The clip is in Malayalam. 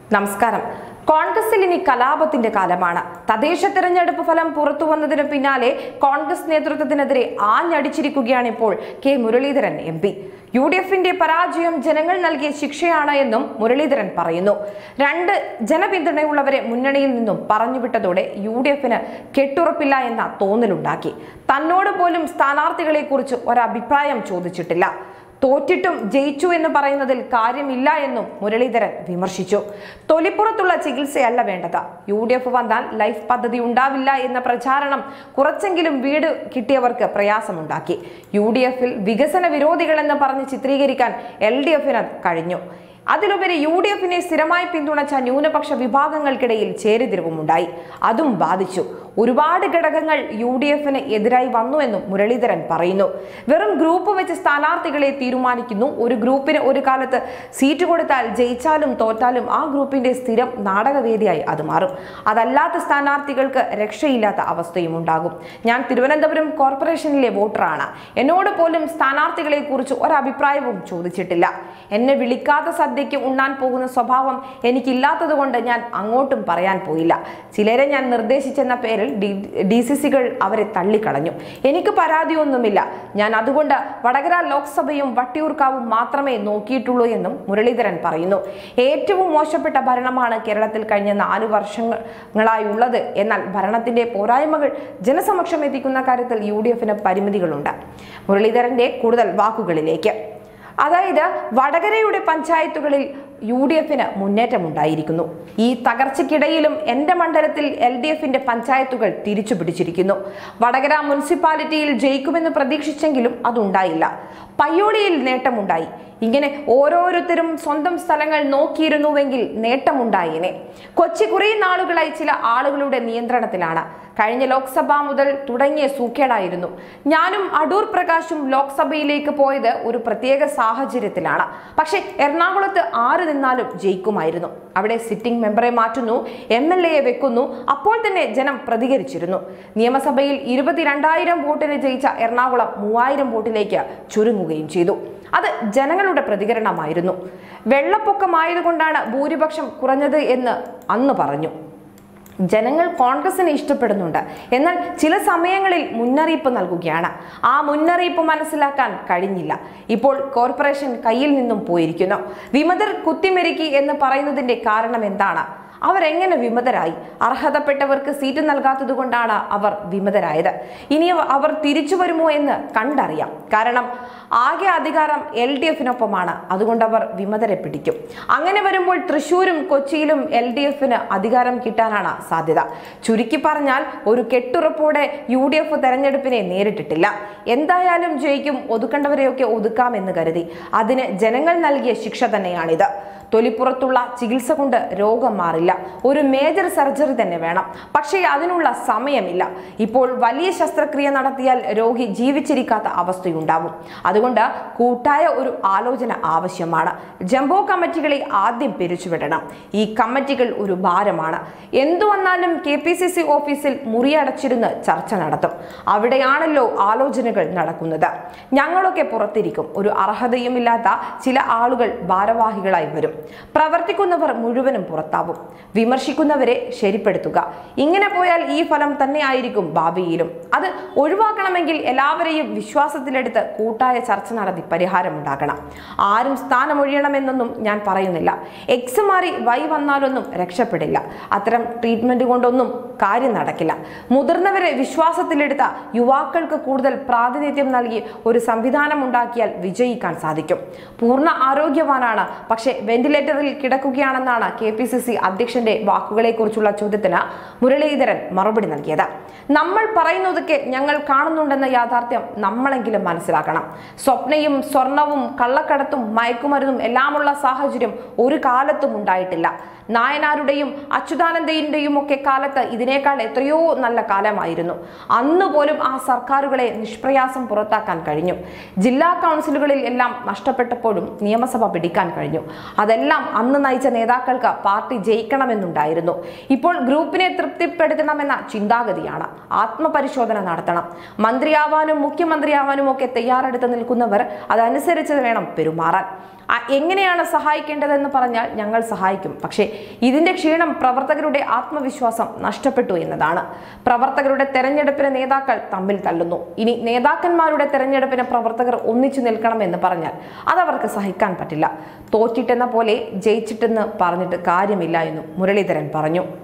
നമസ്കാരം കോൺഗ്രസിൽ ഇനി കലാപത്തിന്റെ കാലമാണ് തദ്ദേശ തെരഞ്ഞെടുപ്പ് ഫലം പുറത്തു വന്നതിന് പിന്നാലെ കോൺഗ്രസ് നേതൃത്വത്തിനെതിരെ ആഞ്ഞടിച്ചിരിക്കുകയാണ് ഇപ്പോൾ K Muraleedharan M P U D എഫിന്റെ പരാജയം ജനങ്ങൾ നൽകിയ ശിക്ഷയാണ് എന്നും മുരളീധരൻ പറയുന്നു രണ്ട് ജനപിന്തുണയുള്ളവരെ മുന്നണിയിൽ നിന്നും പറഞ്ഞുവിട്ടതോടെ യു ഡി എഫിന് കെട്ടുറപ്പില്ല എന്ന തോന്നലുണ്ടാക്കി തന്നോട് പോലും സ്ഥാനാർത്ഥികളെ കുറിച്ച് ഒരഭിപ്രായം ചോദിച്ചിട്ടില്ല തോറ്റിട്ടും ജയിച്ചു എന്ന് പറയുന്നതിൽ കാര്യമില്ല എന്നും മുരളീധരൻ വിമർശിച്ചു തൊലിപ്പുറത്തുള്ള ചികിത്സയല്ല വേണ്ടത് യു ഡി എഫ് വന്നാൽ ലൈഫ് പദ്ധതി ഉണ്ടാവില്ല എന്ന പ്രചാരണം കുറച്ചെങ്കിലും വീട് കിട്ടിയവർക്ക് പ്രയാസമുണ്ടാക്കി യു ഡി എഫിൽ വികസന വിരോധികളെന്ന് പറഞ്ഞ് ചിത്രീകരിക്കാൻ എൽ ഡി എഫിന് കഴിഞ്ഞു അതിലുപരി യു ഡി എഫിനെ സ്ഥിരമായി പിന്തുണച്ച ന്യൂനപക്ഷ വിഭാഗങ്ങൾക്കിടയിൽ ചേരിതിരിവുമുണ്ടായി അതും ബാധിച്ചു ഒരുപാട് ഘടകങ്ങൾ യു ഡി എഫിന് എതിരായി വന്നുവെന്നും മുരളീധരൻ പറയുന്നു വെറും ഗ്രൂപ്പ് വെച്ച് സ്ഥാനാർത്ഥികളെ തീരുമാനിക്കുന്നു ഒരു ഗ്രൂപ്പിന് ഒരു കാലത്ത് സീറ്റ് കൊടുത്താൽ ജയിച്ചാലും തോറ്റാലും ആ ഗ്രൂപ്പിന്റെ സ്ഥിരം നാടകവേദിയായി അത് മാറും അതല്ലാത്ത സ്ഥാനാർത്ഥികൾക്ക് രക്ഷയില്ലാത്ത അവസ്ഥയും ഉണ്ടാകും ഞാൻ തിരുവനന്തപുരം കോർപ്പറേഷനിലെ വോട്ടറാണ് എന്നോട് പോലും സ്ഥാനാർത്ഥികളെ കുറിച്ച് ഒരഭിപ്രായവും ചോദിച്ചിട്ടില്ല എന്നെ വിളിക്കാത്ത സദ്യയ്ക്ക് ഉണ്ണാൻ പോകുന്ന സ്വഭാവം എനിക്കില്ലാത്തത് കൊണ്ട് ഞാൻ അങ്ങോട്ടും പറയാൻ പോയില്ല ചിലരെ ഞാൻ നിർദ്ദേശിച്ചെന്ന പേരിൽ ഡി സി സികൾ അവരെ തള്ളിക്കളഞ്ഞു എനിക്ക് പരാതിയൊന്നുമില്ല ഞാൻ അതുകൊണ്ട് വടകര ലോക്സഭയും വട്ടിയൂർക്കാവും മാത്രമേ നോക്കിയിട്ടുള്ളൂ എന്നും മുരളീധരൻ പറയുന്നു ഏറ്റവും മോശപ്പെട്ട ഭരണമാണ് കേരളത്തിൽ കഴിഞ്ഞ നാല് വർഷങ്ങളായുള്ളത് എന്നാൽ ഭരണത്തിന്റെ പോരായ്മകൾ ജനസമക്ഷം എത്തിക്കുന്ന കാര്യത്തിൽ യു ഡി എഫിന് പരിമിതികളുണ്ട് മുരളീധരന്റെ കൂടുതൽ വാക്കുകളിലേക്ക് അതായത് വടകരയുടെ പഞ്ചായത്തുകളിൽ യു ഡി എഫിന് മുന്നേറ്റമുണ്ടായിരിക്കുന്നു ഈ തകർച്ചയ്ക്കിടയിലും എന്റെ മണ്ഡലത്തിൽ എൽ ഡി എഫിന്റെ പഞ്ചായത്തുകൾ തിരിച്ചു പിടിച്ചിരിക്കുന്നു വടകര മുനിസിപ്പാലിറ്റിയിൽ ജയിക്കുമെന്ന് പ്രതീക്ഷിച്ചെങ്കിലും അതുണ്ടായില്ല പയ്യോളിയിൽ നേട്ടമുണ്ടായി ഇങ്ങനെ ഓരോരുത്തരും സ്വന്തം സ്ഥലങ്ങൾ നോക്കിയിരുന്നുവെങ്കിൽ നേട്ടമുണ്ടായേനെ കൊച്ചി കുറേ നാളുകളായി ചില ആളുകളുടെ നിയന്ത്രണത്തിലാണ് കഴിഞ്ഞ ലോക്സഭ മുതൽ തുടങ്ങിയ സൂക്കേടായിരുന്നു ഞാനും അടൂർ പ്രകാശും ലോക്സഭയിലേക്ക് പോയത് ഒരു പ്രത്യേക സാഹചര്യത്തിലാണ് പക്ഷെ എറണാകുളത്ത് ആര് നിന്നാലും ജയിക്കുമായിരുന്നു അവിടെ സിറ്റിംഗ് മെമ്പറെ മാറ്റുന്നു എം എൽ എയെ വെക്കുന്നു അപ്പോൾ തന്നെ ജനം പ്രതികരിച്ചിരുന്നു നിയമസഭയിൽ ഇരുപത്തിരണ്ടായിരം വോട്ടിന് ജയിച്ച എറണാകുളം മൂവായിരം വോട്ടിലേക്ക് ചുരുങ്ങുകയും ചെയ്തു അത് ജനങ്ങളുടെ പ്രതികരണമായിരുന്നു വെള്ളപ്പൊക്കമായതുകൊണ്ടാണ് ഭൂരിപക്ഷം കുറഞ്ഞത് എന്ന് അന്ന് പറഞ്ഞു ജനങ്ങൾ കോൺഗ്രസിനെ ഇഷ്ടപ്പെടുന്നുണ്ട് എന്നാൽ ചില സമയങ്ങളിൽ മുന്നറിയിപ്പ് നൽകുകയാണ് ആ മുന്നറിയിപ്പ് മനസ്സിലാക്കാൻ കഴിഞ്ഞില്ല ഇപ്പോൾ കോർപ്പറേഷൻ കയ്യിൽ നിന്നും പോയിരിക്കുന്നു വിമതർ കുത്തിമെരുക്കി എന്ന് പറയുന്നതിന്റെ കാരണം എന്താണ് അവരെങ്ങനെ വിമതരായി അർഹതപ്പെട്ടവർക്ക് സീറ്റ് നൽകാത്തത് കൊണ്ടാണ് അവർ വിമതരായത് ഇനി അവർ തിരിച്ചു വരുമോ എന്ന് കണ്ടറിയാം കാരണം ആകെ അധികാരം എൽ ഡി എഫിനൊപ്പമാണ് അതുകൊണ്ട് അവർ വിമതരെ പിടിക്കും അങ്ങനെ വരുമ്പോൾ തൃശ്ശൂരും കൊച്ചിയിലും എൽ ഡി എഫിന് അധികാരം കിട്ടാനാണ് സാധ്യത ചുരുക്കി പറഞ്ഞാൽ ഒരു കെട്ടുറപ്പോടെ യു ഡി എഫ് തെരഞ്ഞെടുപ്പിനെ നേരിട്ടിട്ടില്ല എന്തായാലും ജയിക്കും ഒതുക്കേണ്ടവരെയൊക്കെ ഒതുക്കാമെന്ന് കരുതി അതിന് ജനങ്ങൾ നൽകിയ ശിക്ഷ തന്നെയാണിത് തൊലിപ്പുറത്തുള്ള ചികിത്സ കൊണ്ട് രോഗം മാറില്ല ഒരു മേജർ സർജറി തന്നെ വേണം പക്ഷേ അതിനുള്ള സമയമില്ല ഇപ്പോൾ വലിയ ശസ്ത്രക്രിയ നടത്തിയാൽ രോഗി ജീവിച്ചിരിക്കാത്ത അവസ്ഥയുണ്ടാവും അതുകൊണ്ട് കൂട്ടായ ഒരു ആലോചന ആവശ്യമാണ് ജംബോ കമ്മിറ്റികളെ ആദ്യം പിരിച്ചുവിടണം ഈ കമ്മിറ്റികൾ ഒരു ഭാരമാണ് എന്തു വന്നാലും കെ പി സി സി ഓഫീസിൽ മുറിയടച്ചിരുന്ന് ചർച്ച നടത്തും അവിടെയാണല്ലോ ആലോചനകൾ നടക്കുന്നത് ഞങ്ങളൊക്കെ പുറത്തിരിക്കും ഒരു അർഹതയുമില്ലാത്ത ചില ആളുകൾ ഭാരവാഹികളായി വരും പ്രവർത്തിക്കുന്നവർ മുഴുവനും പുറത്താവും വിമർശിക്കുന്നവരെ ശരിപ്പെടുത്തുക ഇങ്ങനെ പോയാൽ ഈ ഫലം തന്നെയായിരിക്കും ഭാവിയിലും അത് ഒഴിവാക്കണമെങ്കിൽ എല്ലാവരെയും വിശ്വാസത്തിലെടുത്ത് കൂട്ടായ ചർച്ച നടത്തി പരിഹാരമുണ്ടാക്കണം ആരും സ്ഥാനമൊഴിയണമെന്നൊന്നും ഞാൻ പറയുന്നില്ല എക്സ് മാറി വൈ വന്നാലൊന്നും രക്ഷപ്പെടില്ല അത്തരം ട്രീറ്റ്മെന്റ് കൊണ്ടൊന്നും കാര്യം നടക്കില്ല മുതിർന്നവരെ വിശ്വാസത്തിലെടുത്ത യുവാക്കൾക്ക് കൂടുതൽ പ്രാതിനിധ്യം നൽകി ഒരു സംവിധാനം ഉണ്ടാക്കിയാൽ വിജയിക്കാൻ സാധിക്കും പൂർണ്ണ ആരോഗ്യവാനാണ് പക്ഷേ വെന്റിലേറ്ററിൽ കിടക്കുകയാണെന്നാണ് കെ പി സി സി അധ്യക്ഷന്റെ വാക്കുകളെക്കുറിച്ചുള്ള ചോദ്യത്തിന് മുരളീധരൻ മറുപടി നൽകിയത് നമ്മൾ പറയുന്നതൊക്കെ ഞങ്ങൾ കാണുന്നുണ്ടെന്ന യാഥാർത്ഥ്യം നമ്മളെങ്കിലും മനസ്സിലാക്കണം സ്വപ്നയും സ്വർണവും കള്ളക്കടത്തും മയക്കുമരുന്നും എല്ലാമുള്ള സാഹചര്യം ഒരു കാലത്തും ഉണ്ടായിട്ടില്ല നായനാരുടെയും അച്യുതാനന്ദന്റെയും ഒക്കെ കാലത്ത് ഇതിനേക്കാൾ എത്രയോ നല്ല കാലമായിരുന്നു അന്ന് പോലും ആ സർക്കാരുകളെ നിഷ്പ്രയാസം പുറത്താക്കാൻ കഴിഞ്ഞു ജില്ലാ കൗൺസിലുകളിൽ എല്ലാം നഷ്ടപ്പെട്ടപ്പോഴും നിയമസഭ പിടിക്കാൻ കഴിഞ്ഞു അത് അതെല്ലാം അന്ന് നയിച്ച നേതാക്കൾക്ക് പാർട്ടി ജയിക്കണമെന്നുണ്ടായിരുന്നു ഇപ്പോൾ ഗ്രൂപ്പിനെ തൃപ്തിപ്പെടുത്തണമെന്ന ചിന്താഗതിയാണ് ആത്മപരിശോധന നടത്തണം മന്ത്രിയാവാനും മുഖ്യമന്ത്രിയാവാനും ഒക്കെ തയ്യാറെടുത്ത് നിൽക്കുന്നവർ അതനുസരിച്ച് വേണം പെരുമാറാൻ ആ, എങ്ങനെയാണ് സഹായിക്കേണ്ടതെന്ന് പറഞ്ഞാൽ ഞങ്ങൾ സഹായിക്കും പക്ഷേ ഇതിന്റെ ക്ഷീണം പ്രവർത്തകരുടെ ആത്മവിശ്വാസം നഷ്ടപ്പെട്ടു എന്നതാണ് പ്രവർത്തകരുടെ തെരഞ്ഞെടുപ്പിന് നേതാക്കൾ തമ്മിൽ തല്ലുന്നു ഇനി നേതാക്കന്മാരുടെ തെരഞ്ഞെടുപ്പിന് പ്രവർത്തകർ ഒന്നിച്ചു നിൽക്കണമെന്ന് പറഞ്ഞാൽ അതവർക്ക് സഹിക്കാൻ പറ്റില്ല തോറ്റിട്ടെന്ന പോലെ ജയിച്ചിട്ടെന്ന് പറഞ്ഞിട്ട് കാര്യമില്ല എന്നും മുരളീധരൻ പറഞ്ഞു